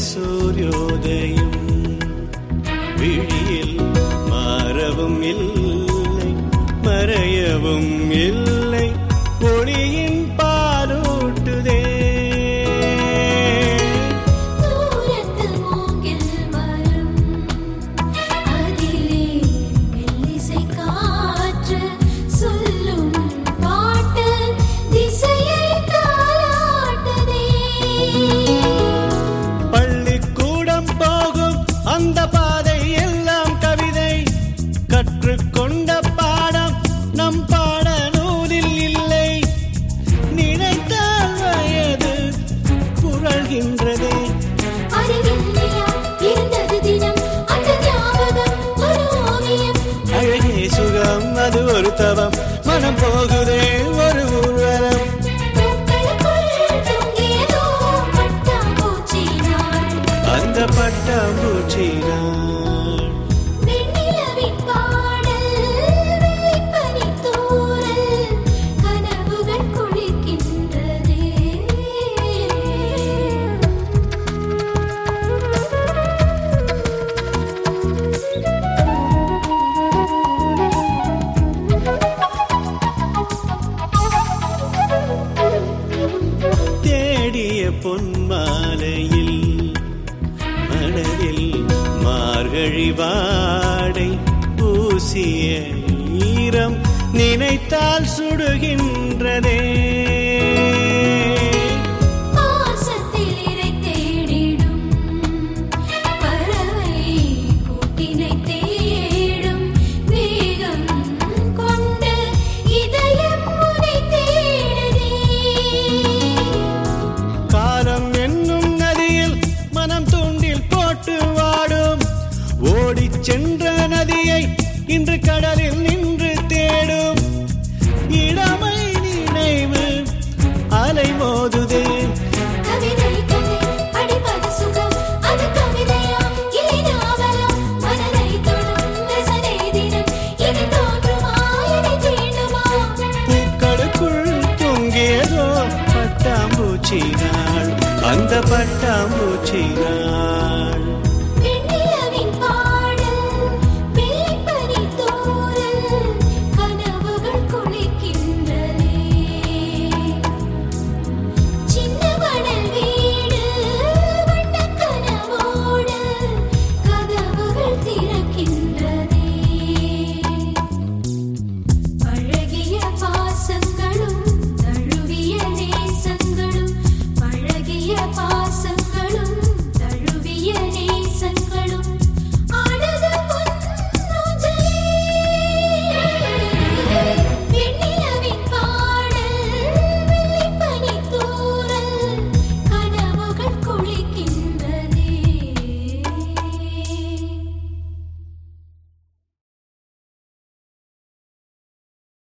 சூரியோதயம் விழியில் மாறவும் இல்லை மறையவும் இல்லை ஒளியின் பாலூட்டுதே தூரத்து மூங்கில் மரம் அதிலே மெல்லிசை காற்று சொல்லும் பாட்டு திசையை தாளாட்டுதே பள்ளிக்கூடம் போகும் அந்த பாதை எல்லாம் கவிதை கற்றுக்கொண்ட பாடம் நம் பாட நூலில் இல்லை நினைத்தால் வயது புரள்கின்றதே அறிவில்லையா இருந்தது தினம் அந்த ஞாபகம் ஒரு ஓவியம் அழகே சுகம் அது ஒரு தவம் மனம் போகுதே ஒரு ஊர்வலம் பூக்களுக்குள் தொங்கியதோ பட்டாம்பூச்சி நாள் அந்த பட்டாம்பூச்சி நான் வெண்ணிலவின் பாடல் வெள்ளிப்பனித் தூறல் கனவுகள் குளிக்கின்றதே தேடிய பொன்மாலையில் மனதில் மார்கழி வாடை பூசிய ஈரம் நினைத்தால் சுடுகின்றதே பாசத்தில் இரை தேடிடும் பறவை கூட்டினை தேடும் வேகம் கொண்டு இதயம் உனை தேடுதே காலம் என்னும் நதியில் மனம் தூண்டில் போட்டு வாடும் ஓடிச் சென்ற நதியை இன்று கடலில் நின்று தேடும் இளமை நினைவு அலை மோதுதே கவிதை கதை படிப்பது சுகம் அது கவிதையா இல்லை நாவலா மனதை தொடும் ரசனை தினம் இனி தோன்றுமா இனி தீண்டுமா பூக்களுக்குள் தொங்கியதோ பட்டாம்பூச்சி நாள் அந்த பட்டாம்பூச்சி நாள்